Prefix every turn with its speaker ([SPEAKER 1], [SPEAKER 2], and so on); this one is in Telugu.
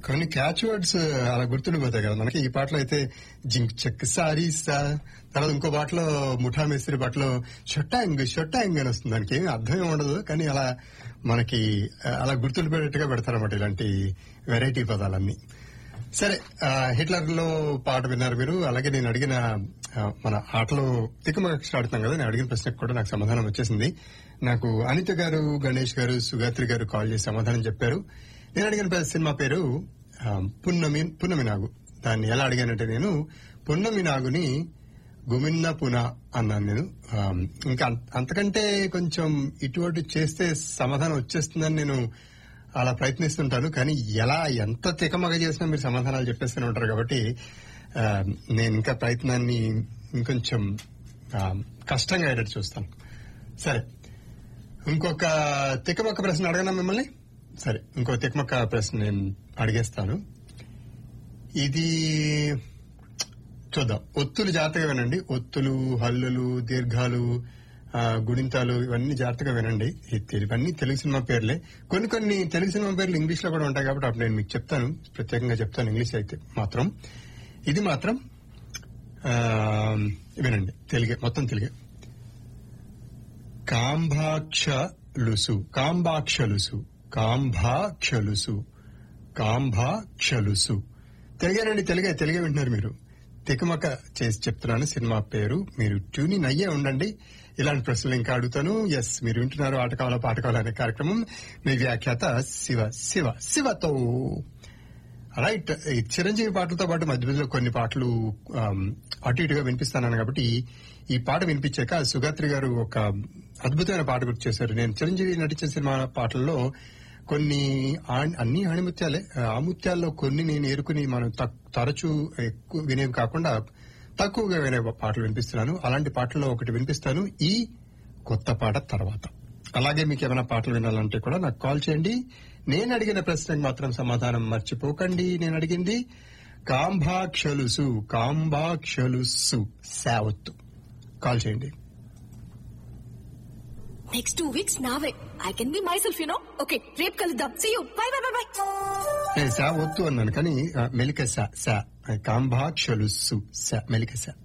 [SPEAKER 1] కొన్ని క్యాచ్ వర్డ్స్ అలా గుర్తుండిపోతాయి కదా మనకి ఈ పాటలో అయితే జింక్ చెక్ సారీ సా తర్వాత ఇంకో పాటలో ముఠా మేస్త్రి పాటలో షొట్టాంగ్ షొట్టాంగ్ అని వస్తుంది దానికి ఏమీ అర్థమే ఉండదు కానీ అలా మనకి ఆ, అలా గుర్తుండిపోయేట్టుగా పెడతారన్నమాట ఇలాంటి వెరైటీ పదాలన్నీ సరే ఆ, హిట్లర్ లో పాట విన్నారు మీరు అలాగే నేను అడిగిన ఆ, మన ఆటలో తిక్కుమక్ష ఆడుతున్నాం కదా నేను అడిగిన ప్రశ్నకు కూడా నాకు సమాధానం వచ్చేసింది నాకు అనిత గారు గణేష్ గారు సుగాత్రి గారు కాల్ చేసి సమాధానం చెప్పారు నేను అడిగిన ప్ర- సినిమా పేరు ఆ, పున్నమి పున్నమి నాగు దాన్ని ఎలా అడిగానంటే నేను పున్నమి నాగుని గుమిన్న పున అన్నాను నేను ఆ, ఇంకా అంత- అంతకంటే కొంచెం ఇటువంటి చేస్తే సమాధానం వచ్చేస్తుందని నేను అలా ప్రయత్నిస్తుంటాను కానీ ఎలా ఎంత తికమగ చేసినా మీరు సమాధానాలు చెప్పేస్తూనే ఉంటారు కాబట్టి ఆ, నేను ఇంకా ప్రయత్నాన్ని ఇంకొంచెం ఆ, కష్టంగా అయ్యేటట్టు చూస్తాను సరే ఇంకొక తికమక్క ప్రశ్న అడగనా మిమ్మల్ని సరే ఇంకో తికమక్క ప్రశ్న నేను అడిగేస్తాను ఇది చూద్దాం ఒత్తులు జాగ్రత్తగా వినండి ఒత్తులు హల్లులు దీర్ఘాలు ఆ, గుణింతాలు ఇవన్నీ జాగ్రత్తగా వినండి ఈ తె- ఇవన్నీ తెలుగు సినిమా పేర్లే కొన్ని కొన్ని తెలుగు సినిమా పేర్లు ఇంగ్లీష్ లో కూడా ఉంటాయి కాబట్టి అప్పుడు నేను మీకు చెప్తాను ప్రత్యేకంగా చెప్తాను ఇంగ్లీష్ అయితే మాత్రం ఇది మాత్రం ఆ, వినండి తెలుగే మొత్తం తెలుగే కాంభాక్షలుసు కాంబాక్షలుసు కాంభాక్షలుసు కాంభాక్షలుసు తెలుగేనండి తెలుగే తెలుగే వింటున్నారు మీరు తికమక చేసి చెప్తున్నాను సినిమా పేరు మీరు ట్యూనింగ్ అయ్యే ఉండండి ఇలాంటి ప్రశ్నలు ఇంకా అడుగుతాను ఎస్ మీరు వింటున్నారు ఆట కావాలా పాట కావాలా అనే కార్యక్రమం మీ వ్యాఖ్యాత శివ శివ శివతో రైట్ ఈ చిరంజీవి పాటలతో పాటు మధ్య మధ్యలో కొన్ని పాటలు ఆమ్, అటు ఇటుగా వినిపిస్తాను కాబట్టి ఈ పాట వినిపించాక సుగాత్రి గారు ఒక అద్భుతమైన పాట గుర్తు చేశారు నేను చిరంజీవి నటించిన సినిమా పాటల్లో కొన్ని ఆ- అన్ని ఆణిముత్యాలే ఆ ముత్యాల్లో కొన్ని నేను ఏరుకుని మనం తక్- తరచూ ఎక్కువ వినేవి కాకుండా తక్కువగా వినే పాటలు వినిపిస్తున్నాను అలాంటి పాటల్లో ఒకటి వినిపిస్తాను ఈ కొత్త పాట తర్వాత అలాగే మీకు ఏమైనా పాటలు వినాలంటే కూడా నాకు కాల్ చేయండి నేను అడిగిన ప్రశ్నకు మాత్రం సమాధానం మర్చిపోకండి నేను అడిగింది కాంభాక్షలుసు కాంబాక్షలుసు సావత్తు కాల్ చేయండి
[SPEAKER 2] నెక్స్ట్ టూ వీక్స్ నావే I can be myself you know okay రేపు కలుద్దాం see you bye bye bye bye
[SPEAKER 1] నేను సా వద్దు అన్నాను కానీ ఆ, మెలిక సా సా కాంభాక్షలుసు సా మెలిక సా